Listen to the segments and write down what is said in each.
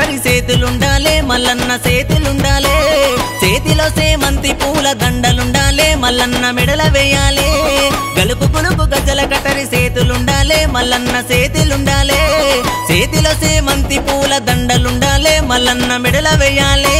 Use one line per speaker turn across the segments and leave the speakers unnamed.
కటరి చేతులుండాలే మల్లన్న చేతులుండాలే చేతిలో సేమంతి పూల దండలుండాలే మల్లన్న మెడల వేయాలే గలుపు పులుపు గజల కటరి చేతులుండాలే మల్లన్న చేతులుండాలే చేతిలో సేమంతి పూల దండలుండాలే మల్లన్న మెడల వేయాలే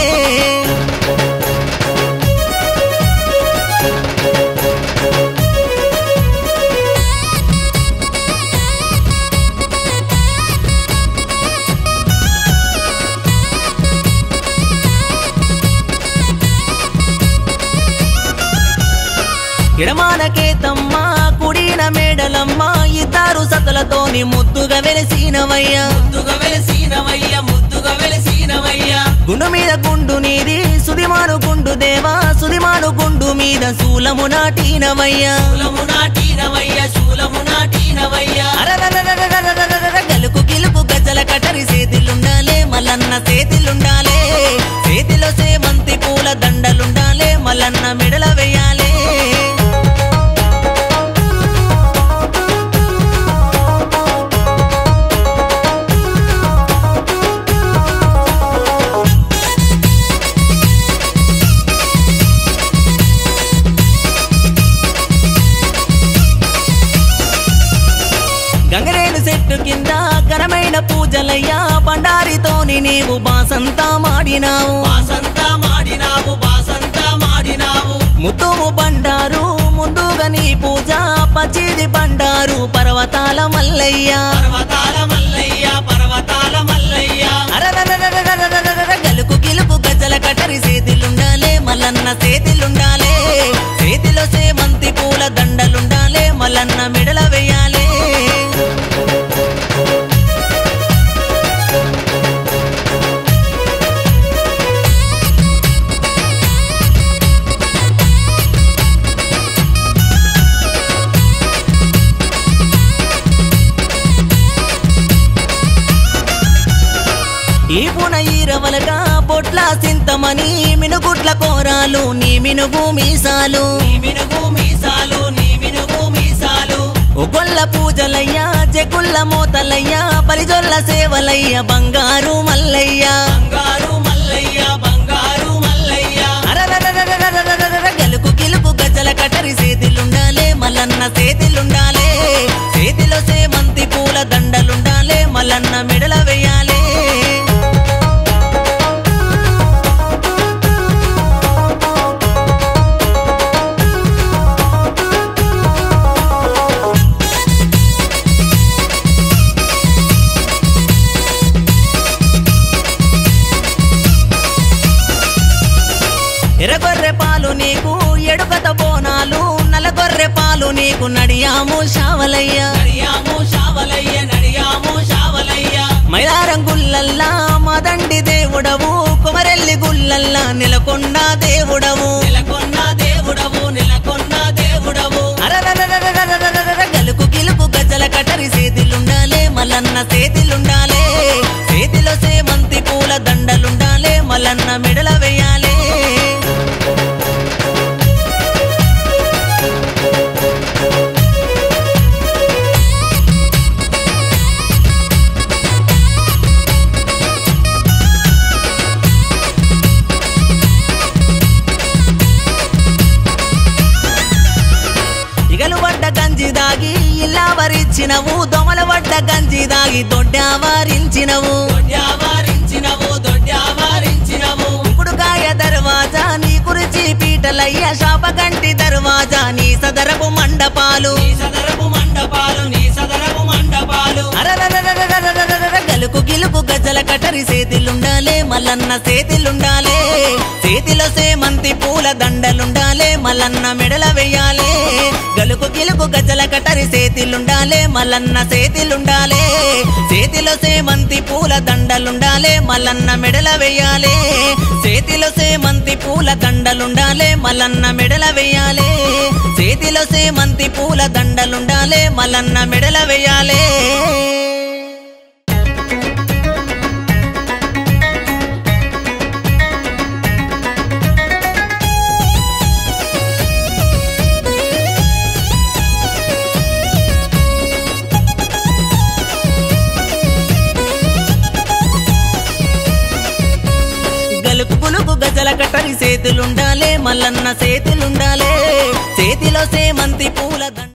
ఎడమానకే తమ్మ కుడిన మేడలమ్మ ఇద్దరు సతలతోని ముద్దుగా వెలిసినవయ్యా
ముద్దుగా వెలసినవయ్య ముద్దుగా వెలసినవయ్య
గుండు మీద గుండు నీది సుదిమాను గుండు దేవా సుదిమాను గుండు మీద శూలము నాటినవయ్యా
శూలము నాటినవయ్య శూలము నాటినవయ్య
అరరరరరరరరరర గలుపు గిలుపు గజల కటరి చేతిలుండాలే మల్లన్న చేతిలుండాలే చేతిలో సేమంతి పూల దండలుండాలే మల్లన్న మెడల వేయాలే గంగరేను చెట్టు కింద ఘనమైన పూజలయ్యా బండారితోని నీవు బాసంతా మాడినావు
బాసంతా మాడినావు బాసంతా మాడినావు
ముద్దుము బండారు ముందుగా నీ పూజ పచ్చిది బండారు పర్వతాల మల్లయ్య
పర్వతాల మల్లయ్య పర్వతాల మల్లయ్య
అరరరరరరరరరర గలుపు గిలుపు గజల కటరి చేతిలుండాలే మల్లన్న చేతిలుండాలే చేతిలో సేమంతి పూల దండలుండాలే మల్లన్న మెడల వేయాలే ఈ పున ఈరవలగా బొట్ల సింతమని మినుగుట్ల కోరాలు నీ మినుగు మీసాలు
నీ మినుగు మీసాలు నీ మినుగు మీసాలు
ఒగొల్ల పూజలయ్యా జగుల్ల మోతలయ్యా పరిజొల్ల సేవలయ్య బంగారు మల్లయ్య
బంగారు మల్లయ్య బంగారు మల్లయ్య
అరరరరరరరరరర గలుపు గిలుపు గజల కటరి చేతిలుండాలే మల్లన్న చేతిలుండాలే చేతిలో సేమంతి పూల దండలుండాలే మల్లన్న మెడల వేయాలే ఎర్రగొర్రె పాలు నీకు ఎడుకత బోనాలు నల్లగొర్రె పాలు నీకు నడియాము శావలయ్య
నడియాము శావలయ్య నడియాము శావలయ్య
మైలారం గుల్లల్లా మదండి దేవుడవు కుమరెల్లి గుల్లల్లా నెలకొండ దేవుడవు
నెలకొన్న దేవుడవు నెలకొన్న దేవుడవు
అరరరరరరరరరర గలుపు గిలుపు గజల కటరి చేతిలుండాలే మల్లన్న చేతిలుండాలే చేతిలో సేమంతి పూల దండలుండాలే మల్లన్న మెడల వేయాలే ఇగలు పడ్డ గంజి దాగి ఇల్లా వరించినవు దొమల పడ్డ గంజి దాగి దొడ్డావారించినవు
దొడ్డావారించినవు దొడ్డావారించినవు
కుడుకాయ దర్వాజా నీ కురిచి పీటలయ్య శాపగంటి దర్వాజా నీ సదరపు మండపాలు
నీ సదరపు మండపాలు నీ సదరపు మండపాలు
అరరరరరరరరరర గలుకు గిలుకు గజల కటరి చేతిలుండాలే మల్లన్న చేతిలుండాలే చేతిలో సేమంతి పూల దండలుండాలే మల్లన్న మెడల వేయాలే గలుకు గిలుకు గజల కటరి చేతిలుండాలే మల్లన్న చేతిలుండాలే చేతిలో సేమంతి పూల దండలుండాలే మల్లన్న మెడల వేయాలే చేతిలో సేమంతి పూల దండలుండాలే మల్లన్న మెడల వేయాలే చేతిలో సేమంతి పూల దండలుండాలే మల్లన్న మెడల వేయాలే చేతులుండాలే మల్లన్న చేతులుండాలే చేతిలో సేమంతి పూల దండ